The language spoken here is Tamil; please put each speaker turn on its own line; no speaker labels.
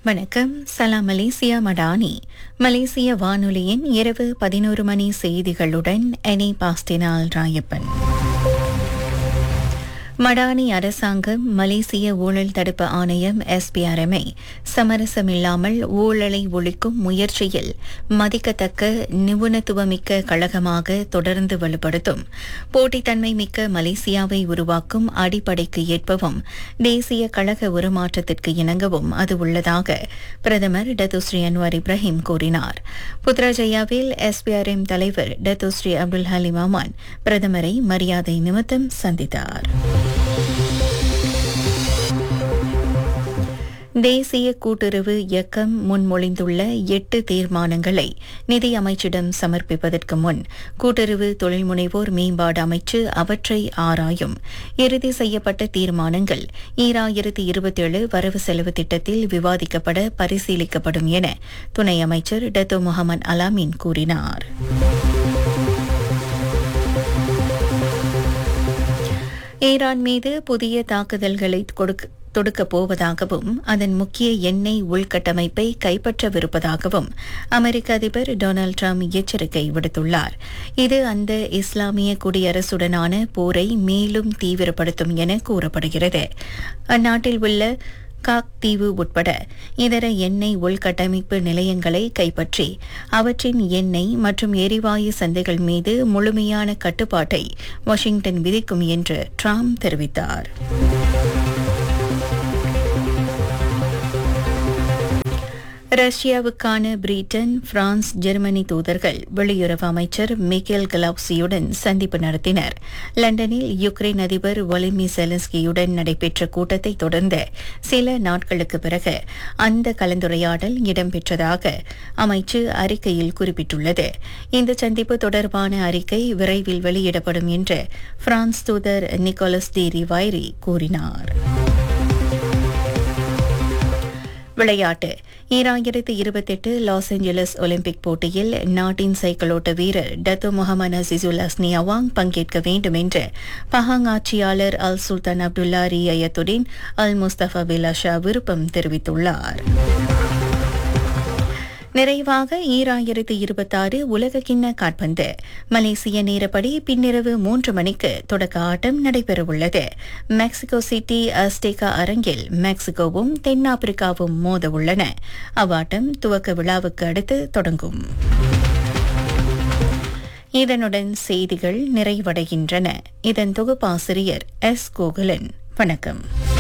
வணக்கம் சலாம் மலேசியா மடானி மலேசிய வானொலியின் இரவு பதினோரு மணி செய்திகளுடன் எனி பாஸ்டினால் ராயப்பன் மடானி அரசாங்கம் மலேசிய ஊழல் தடுப்பு ஆணையம் எஸ்பிஆர்எம்ஐ சமரசமில்லாமல் ஊழலை ஒழிக்கும் முயற்சியில் மதிக்கத்தக்க நிபுணத்துவமிக்க கழகமாக தொடர்ந்து வலுப்படுத்தும் போட்டித்தன்மை மிக்க மலேசியாவை உருவாக்கும் அடிப்படைக்கு ஏற்பவும் தேசிய கழக உருமாற்றத்திற்கு இணங்கவும் அது உள்ளதாக பிரதமர் டத்துஸ்ரீ அன்வார் இப்ராஹிம் கூறினார் புத்ராஜயாவில் எஸ்பிஆர்எம் தலைவர் டத்துஸ்ரீ அப்துல் ஹலீம் அமான் பிரதமரை மரியாதை நிமித்தம் சந்தித்தார் தேசிய கூட்டுறவு இயக்கம் முன்மொழிந்துள்ள எட்டு தீர்மானங்களை நிதி அமைச்சிடம் சமர்ப்பிப்பதற்கு முன் கூட்டுறவு தொழில்முனைவோர் மேம்பாடு அமைச்சு அவற்றை ஆராயும் இறுதி செய்யப்பட்ட தீர்மானங்கள் ஈராயிரத்தி இருபத்தேழு வரவு செலவு திட்டத்தில் விவாதிக்கப்பட பரிசீலிக்கப்படும் என துணை அமைச்சர் டத்தோ முகமது அலாமின் கூறினார் ஈரான் மீது புதிய தாக்குதல்களை கொடுக்க தொடுக்கப் போவதாகவும் அதன் முக்கிய எண்ணெய் உள்கட்டமைப்பை கைப்பற்றவிருப்பதாகவும் அமெரிக்க அதிபர் டொனால்டு ட்ரம்ப் எச்சரிக்கை விடுத்துள்ளார் இது அந்த இஸ்லாமிய குடியரசுடனான போரை மேலும் தீவிரப்படுத்தும் என கூறப்படுகிறது அந்நாட்டில் உள்ள காக் தீவு உட்பட இதர எண்ணெய் உள்கட்டமைப்பு நிலையங்களை கைப்பற்றி அவற்றின் எண்ணெய் மற்றும் எரிவாயு சந்தைகள் மீது முழுமையான கட்டுப்பாட்டை வாஷிங்டன் விதிக்கும் என்று ட்ரம்ப் தெரிவித்தார் ரஷ்யாவுக்கான பிரிட்டன் பிரான்ஸ் ஜெர்மனி தூதர்கள் வெளியுறவு அமைச்சர் மிக்கேல் கலாப்சியுடன் சந்திப்பு நடத்தினர் லண்டனில் யுக்ரைன் அதிபர் வொலிமி செலன்ஸ்கியுடன் நடைபெற்ற கூட்டத்தை தொடர்ந்து சில நாட்களுக்கு பிறகு அந்த கலந்துரையாடல் இடம்பெற்றதாக அமைச்சு அறிக்கையில் குறிப்பிட்டுள்ளது இந்த சந்திப்பு தொடர்பான அறிக்கை விரைவில் வெளியிடப்படும் என்று பிரான்ஸ் தூதர் நிக்கோலஸ் டி ரிவைரி கூறினார் விளையாட்டு ஈராயிரத்து இருபத்தெட்டு லாஸ் ஏஞ்சலஸ் ஒலிம்பிக் போட்டியில் நாட்டின் சைக்கிளோட்ட வீரர் Datuk Muhammad Azizul Azni Awang பங்கேற்க வேண்டும் என்று பஹாங் ஆட்சியாளர் அல் சுல்தான் அப்துல்லா ரியத்துடின் அல் முஸ்தபா பிலாஷா விருப்பம் தெரிவித்துள்ளார் நிறைவாக ஈராயிரத்து இருபத்தாறு உலக கிண்ண காற்பந்து மலேசிய நேரப்படி பின்னிரவு மூன்று மணிக்கு தொடக்க ஆட்டம் நடைபெறவுள்ளது மெக்சிகோ சிட்டி அஸ்டேகா அரங்கில் மெக்சிகோவும் தென்னாப்பிரிக்காவும் மோத உள்ளன அவ்வாட்டம் துவக்க விழாவுக்கு அடுத்து தொடங்கும் இதனுடன் செய்திகள் நிறைவடைகின்றன இதன் தொகுப்பாசிரியர் எஸ் கோகுலன் வணக்கம்